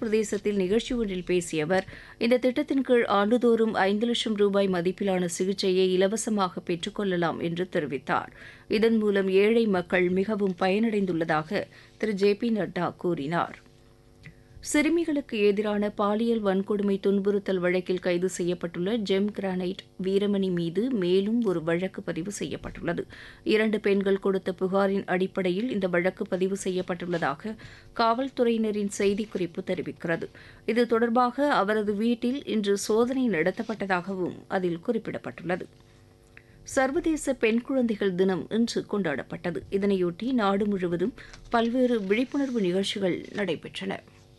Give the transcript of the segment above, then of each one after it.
பிரதேசத்தில் நிகழ்ச்சி ஒன்றில் பேசிய அவர் இந்த திட்டத்தின் கீழ் ஆண்டுதோறும் ஐந்து லட்சம் ரூபாய் மதிப்பிலான சிகிச்சையை இலவசமாக பெற்றுக்கொள்ளலாம் என்று தெரிவித்தார் இதன் மூலம் ஏழை மக்கள் மிகவும் பயனடைந்துள்ளதாக திரு ஜே பி நட்டா கூறினார் சிறுமிகளுக்கு எதிரான பாலியல் வன்கொடுமை துன்புறுத்தல் வழக்கில் கைது செய்யப்பட்டுள்ள ஜெம் கிரானைட் வீரமணி மீது மேலும் ஒரு வழக்கு பதிவு செய்யப்பட்டுள்ளது இரண்டு பெண்கள் கொடுத்த புகாரின் அடிப்படையில் இந்த வழக்கு பதிவு செய்யப்பட்டுள்ளதாக காவல்துறையினரின் செய்திக்குறிப்பு தெரிவிக்கிறது இது தொடர்பாக அவரது வீட்டில் இன்று சோதனை நடத்தப்பட்டதாகவும் அதில் குறிப்பிடப்பட்டுள்ளது சர்வதேச பெண் குழந்தைகள் தினம் இன்று கொண்டாடப்பட்டது இதனையொட்டி நாடு முழுவதும் பல்வேறு விழிப்புணர்வு நிகழ்ச்சிகள் நடைபெற்றன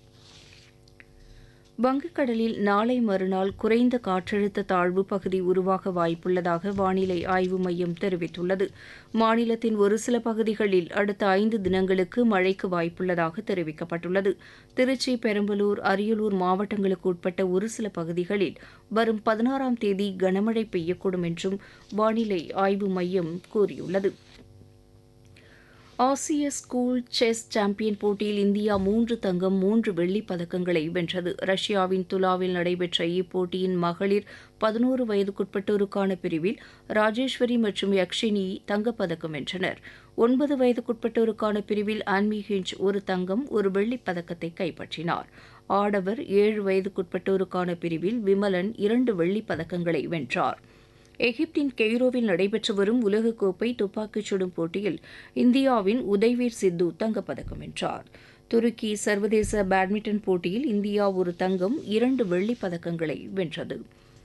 வங்கக்கடலில் நாளை மறுநாள் குறைந்த காற்றழுத்த தாழ்வு பகுதி உருவாக வாய்ப்புள்ளதாக வானிலை ஆய்வு மையம் தெரிவித்துள்ளது மாநிலத்தின் ஒரு சில பகுதிகளில் அடுத்த ஐந்து தினங்களுக்கு மழைக்கு வாய்ப்புள்ளதாக தெரிவிக்கப்பட்டுள்ளது திருச்சி பெரம்பலூர் அரியலூர் மாவட்டங்களுக்கு உட்பட்ட ஒரு சில பகுதிகளில் வரும் பதினாறாம் தேதி கனமழை பெய்யக்கூடும் என்றும் வானிலை ஆய்வு மையம் கூறியுள்ளது ஆசிய ஸ்கூல் செஸ் சாம்பியன் போட்டியில் இந்தியா மூன்று தங்கம் மூன்று வெள்ளிப் பதக்கங்களை வென்றது ரஷ்யாவின் துலாவில் நடைபெற்ற இப்போட்டியின் மகளிர் பதினோரு வயதுக்குட்பட்டோருக்கான பிரிவில் ராஜேஸ்வரி மற்றும் யக்ஷினி தங்கப்பதக்கம் வென்றனர் ஒன்பது வயதுக்குட்பட்டோருக்கான பிரிவில் ஆன்மி ஹிஞ்ச் ஒரு தங்கம் ஒரு வெள்ளிப் பதக்கத்தை கைப்பற்றினார் ஆடவர் ஏழு வயதுக்குட்பட்டோருக்கான பிரிவில் விமலன் இரண்டு வெள்ளிப் பதக்கங்களை வென்றார் எகிப்தின் கெய்ரோவில் நடைபெற்று வரும் உலகக்கோப்பை துப்பாக்கிச் சுடும் போட்டியில் இந்தியாவின் உதய்வீர் சித்து தங்கப்பதக்கம் வென்றார் துருக்கி சர்வதேச பேட்மிண்டன் போட்டியில் இந்தியா ஒரு தங்கம் இரண்டு வெள்ளிப் பதக்கங்களை வென்றது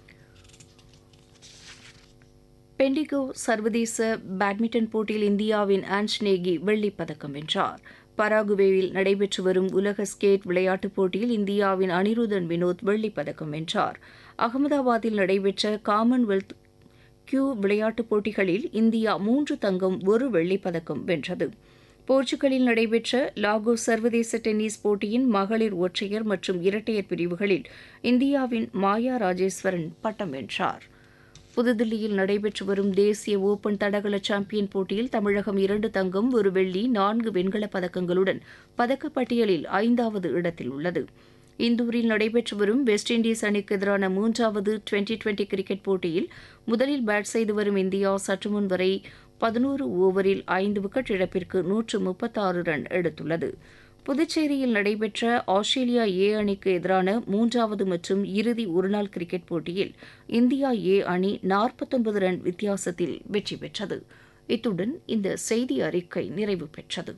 பெண்டிகோ சர்வதேச பேட்மிண்டன் போட்டியில் இந்தியாவின் ஆன்ஸ்நேகி வெள்ளிப் பதக்கம் வென்றார் பராகுவேவில் நடைபெற்று வரும் உலக ஸ்கேட் விளையாட்டுப் போட்டியில் இந்தியாவின் அனிருதன் வினோத் வெள்ளிப் பதக்கம் வென்றார் அகமதாபாத்தில் நடைபெற்ற காமன்வெல்த் கியூ விளையாட்டுப் போட்டிகளில் இந்தியா மூன்று தங்கம் ஒரு வெள்ளிப் பதக்கம் வென்றது போர்ச்சுகலில் நடைபெற்ற லாகோஸ் சர்வதேச டென்னிஸ் போட்டியின் மகளிர் ஒற்றையர் மற்றும் இரட்டையர் பிரிவுகளில் இந்தியாவின் மாயா ராஜேஸ்வரன் பட்டம் வென்றார் புதுதில்லியில் நடைபெற்று வரும் தேசிய ஓபன் தடகள சாம்பியன் போட்டியில் தமிழகம் இரண்டு தங்கம் ஒரு வெள்ளி நான்கு வெண்கலப் பதக்கங்களுடன் பதக்கப்பட்டியலில் ஐந்தாவது இடத்தில் உள்ளது இந்தூரில் நடைபெற்று வரும் வெஸ்ட் இண்டீஸ் அணிக்கு எதிரான மூன்றாவது டுவெண்டி டுவெண்டி கிரிக்கெட் போட்டியில் முதலில் பேட் செய்து வரும் இந்தியா சற்று முன் வரை பதினோரு ஓவரில் ஐந்து விக்கெட் இழப்பிற்கு நூற்று முப்பத்தாறு ரன் எடுத்துள்ளது புதுச்சேரியில் நடைபெற்ற ஆஸ்திரேலியா ஏ அணிக்கு எதிரான மூன்றாவது மற்றும் இறுதி ஒருநாள் கிரிக்கெட் போட்டியில் இந்தியா ஏ அணி நாற்பத்தொன்பது ரன் வித்தியாசத்தில் வெற்றி பெற்றது இத்துடன் இந்த செய்தி அறிக்கை நிறைவு பெற்றது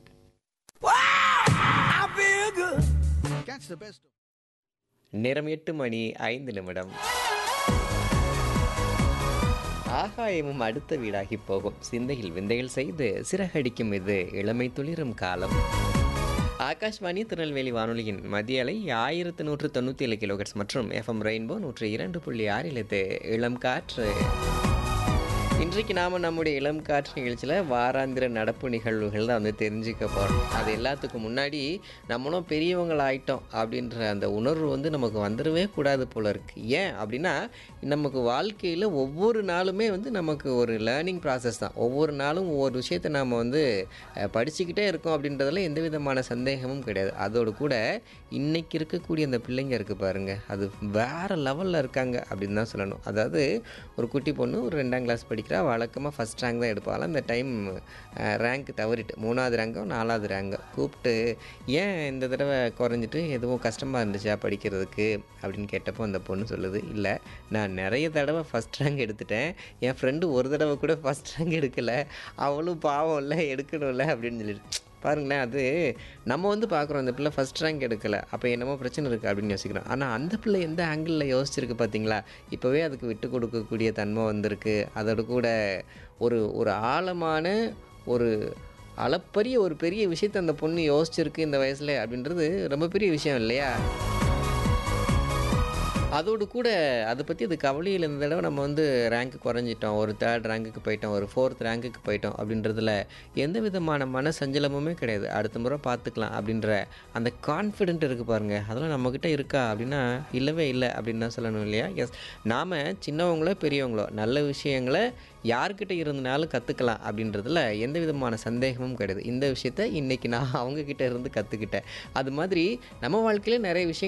நேரம் எட்டு மணி ஐந்து நிமிடம் ஆகாயமும் அடுத்த வீடாகி போகும் சிந்தையில் விந்தைகள் செய்து சிறகடிக்கும் இது இளமை துளிரும் காலம் ஆகாஷ்வாணி திருநெல்வேலி வானொலியின் மத்திய அலை ஆயிரத்து நூற்று தொண்ணூற்றி ஏழு கிலோகட்ஸ் மற்றும் எஃப்எம் ரெயின்போ நூற்று இரண்டு புள்ளி ஆறில் இது இளம் காற்று இன்றைக்கு நாம் நம்முடைய இளம் காற்று நிகழ்ச்சியில் வாராந்திர நடப்பு நிகழ்வுகள் தான் வந்து தெரிஞ்சுக்க போகிறோம் அது எல்லாத்துக்கும் முன்னாடி நம்மளும் பெரியவங்கள் ஆயிட்டோம் அப்படின்ற அந்த உணர்வு வந்து நமக்கு வந்துடவே கூடாது போல இருக்குது ஏன் அப்படின்னா நமக்கு வாழ்க்கையில் ஒவ்வொரு நாளுமே வந்து நமக்கு ஒரு லேர்னிங் ப்ராசஸ் தான் ஒவ்வொரு நாளும் ஒவ்வொரு விஷயத்தை நாம் வந்து அஹ், படிச்சுக்கிட்டே இருக்கோம் அப்படின்றதுல எந்த விதமான சந்தேகமும் கிடையாது அதோடு கூட இன்னைக்கு இருக்கக்கூடிய அந்த பிள்ளைங்க இருக்குது பாருங்க அது வேற லெவலில் இருக்காங்க அப்படின்னு தான் சொல்லணும் அதாவது ஒரு குட்டி பொண்ணு ஒரு ரெண்டாம் கிளாஸ் படிக்கிறா வழக்கமாக ஃபஸ்ட் ரேங்க் தான் எடுப்பாள் அந்த டைம் ரேங்க் தவறிட்டு மூணாவது ரேங்கோ நாலாவது ரேங்கோ கூப்பிட்டு ஏன் இந்த தடவை குறைஞ்சிட்டு எதுவும் கஷ்டமாக இருந்துச்சா படிக்கிறதுக்கு அப்படின்னு கேட்டப்போ அந்த பொண்ணு சொல்லுது இல்லை நான் நிறைய தடவை ஃபஸ்ட் ரேங்க் எடுத்துட்டேன் என் ஃப்ரெண்டு ஒரு தடவை கூட ஃபஸ்ட் ரேங்க் எடுக்கலை அவளும் பாவம் இல்லை எடுக்கணும்ல அப்படின்னு சொல்லிட்டு பாருங்களேன் அது நம்ம வந்து பார்க்குறோம் அந்த பிள்ளை ஃபஸ்ட் ரேங்க் எடுக்கலை அப்போ என்னமோ பிரச்சனை இருக்குது அப்படின்னு யோசிக்கிறோம் ஆனால் அந்த பிள்ளை எந்த ஆங்கிளில் யோசிச்சிருக்கு பார்த்தீங்களா இப்போவே அதுக்கு விட்டு கொடுக்கக்கூடிய தன்மை வந்திருக்கு அதோட கூட ஒரு ஒரு ஆழமான ஒரு அளப்பரிய ஒரு பெரிய விஷயத்தை அந்த பொண்ணு யோசிச்சிருக்கு இந்த வயசில் அப்படின்றது ரொம்ப பெரிய விஷயம் இல்லையா அதோடு கூட அதை பற்றி அது கவலையில் இந்த தடவை நம்ம வந்து ரேங்க் குறைஞ்சிட்டோம் ஒரு தேர்ட் ரேங்க்குக்கு போயிட்டோம் ஒரு ஃபோர்த் ரேங்க்குக்கு போயிட்டோம் அப்படின்றதுல எந்த விதமான மன சஞ்சலமுமே கிடையாது அடுத்த முறை பார்த்துக்கலாம் அப்படின்ற அந்த கான்ஃபிடென்ட் இருக்குது பாருங்கள் அதெல்லாம் நம்மக்கிட்ட இருக்கா அப்படின்னா இல்லவே இல்லை அப்படின்னு தான் சொல்லணும் இல்லையா எஸ் நாம் சின்னவங்களோ பெரியவங்களோ நல்ல விஷயங்களை யார்கிட்ட இருந்தனாலும் கற்றுக்கலாம் அப்படின்றதுல எந்த விதமான சந்தேகமும் கிடையாது இந்த விஷயத்த இன்றைக்கி நான் அவங்கக்கிட்ட இருந்து கற்றுக்கிட்டேன் அது மாதிரி நம்ம வாழ்க்கையில் நிறைய விஷயம்